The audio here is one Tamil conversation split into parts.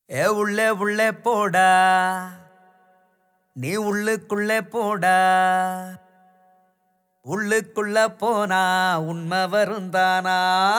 ஏ உள்ளே உள்ளே போடா நீ உள்ளுக்குள்ளே போடா உள்ளுக்குள்ள போனா உண்மை வருந்தானா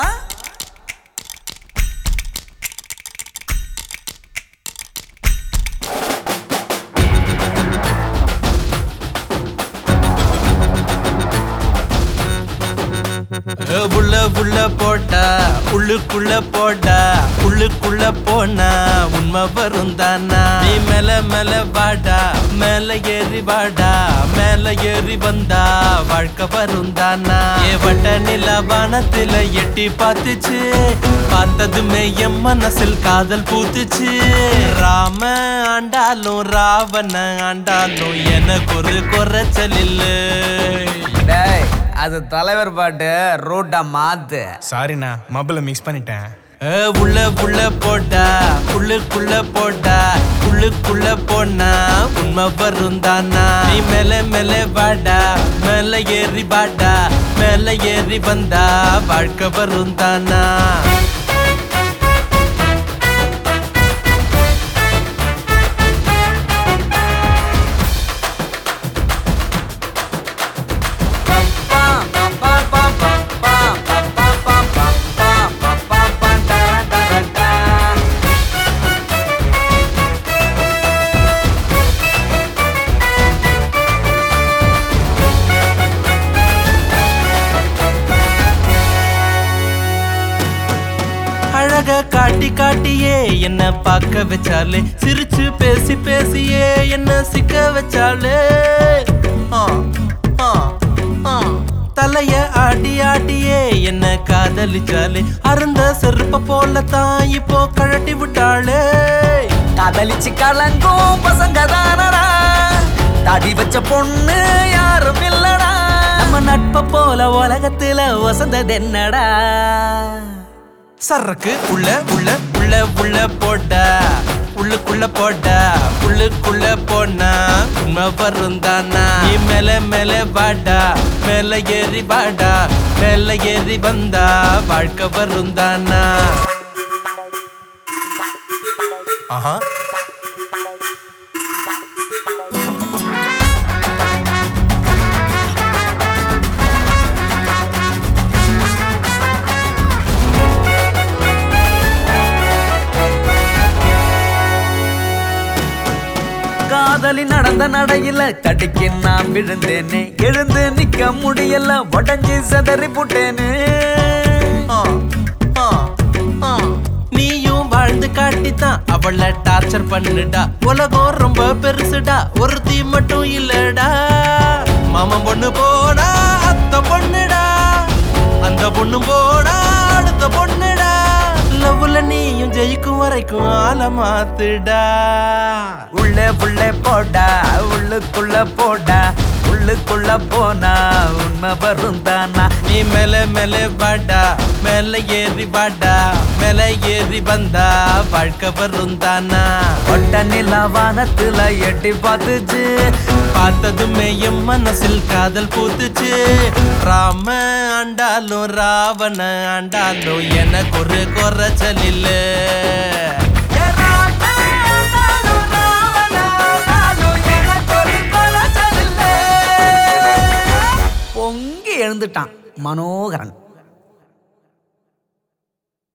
ஏ, உள்ள உள்ள போட்டா உள்ளுக்குள்ள போட்டா உள்ளுக்குள்ள போனா உண்மை வரும் தானா நீ மேல மேல வாடா மேல ஏறி வாடா மேல ஏறி வந்தா வாழ்க்கை வரும் தானா ஏ வட்ட நில வானத்துல எட்டி பார்த்துச்சு பார்த்ததுமே என் மனசில் காதல் பூத்துச்சு ராம ஆண்டாலும் ராவண ஆண்டாலும் எனக்கு ஒரு குறைச்சல் இல்லை டேய் அது தலைவர் பாட்டு ரூட்டா மாத்து சாரிண்ணா மொபைலை மிக்ஸ் பண்ணிட்டேன் ஏ, உள்ள உள்ள போட்டா உள்ளுக்குள்ள போட்டா உள்ளுக்குள்ள போனா உண்மை வரும் தானா நீ மேல மேல வாடா மேல ஏறி வாடா மேல ஏறி வந்தா வாழ்க்கை வரும் தானா அழக காட்டி காட்டியே என்ன பார்க்க வச்சாலே சிரிச்சு பேசி பேசியே என்ன சிக்க வச்சாலே ஆ, ஆ, ஆ. தலைய ஆட்டி ஆட்டியே என்ன காதலிச்சாலே அருந்த செருப்ப போல தான் இப்போ கழட்டி விட்டாளே காதலிச்சு கலங்கும் பசங்க தானடா தாடி வச்ச பொண்ணு யாரும் இல்லடா நம்ம நட்ப போல உலகத்துல வசந்தது என்னடா சரக்கு உள்ள உள்ள உள்ள உள்ள போட்டா உள்ளுக்குள்ள போட்டா உள்ளுக்குள்ள போனா உண்மை வரும் தானா நீ மேல மேல வாடா மேல ஏறி வாடா மேல ஏறி வந்தா வாழ்க்கை வரும் தானா ஆஹா காதலி நடந்த நடையில தடுக்கி நான் விழுந்தேனே எழுந்து நிக்க முடியல உடஞ்சி செதறி புட்டேனே ஆ, ஆ, ஆ. நீயும் வாழ்ந்து காட்டித்தான் அவளை டார்ச்சர் பண்ணுடா உலகம் ரொம்ப பெருசுடா ஒருத்தி மட்டும் இல்லடா மாமன் பொண்ணு போனா அத்த பொண்ணுடா அந்த பொண்ணு போனா அடுத்த பொண்ணுடா லவ்ல நீயும் ஜெயிக்கும் வரைக்கும் ஆள மாத்துடா உள்ளே உள்ளே போடா உள்ளுக்குள்ள போடா உள்ளுக்குள்ள போனா உண்மை வரும் தானா நீ மேல மேல வாடா மேல ஏறி வாடா மேல ஏறி வந்தா வாழ்க்கை வரும் தானா ஒட்ட நிலா வானத்துல எட்டி பார்த்துச்சு பார்த்ததுமே என் மனசில் காதல் பூத்துச்சு ராம ஆண்டாலும் ராவண ஆண்டாலும் எனக்கு ஒரு குறைச்சல் இல்ல பொங்கி எழுந்துட்டான் மனோகரன்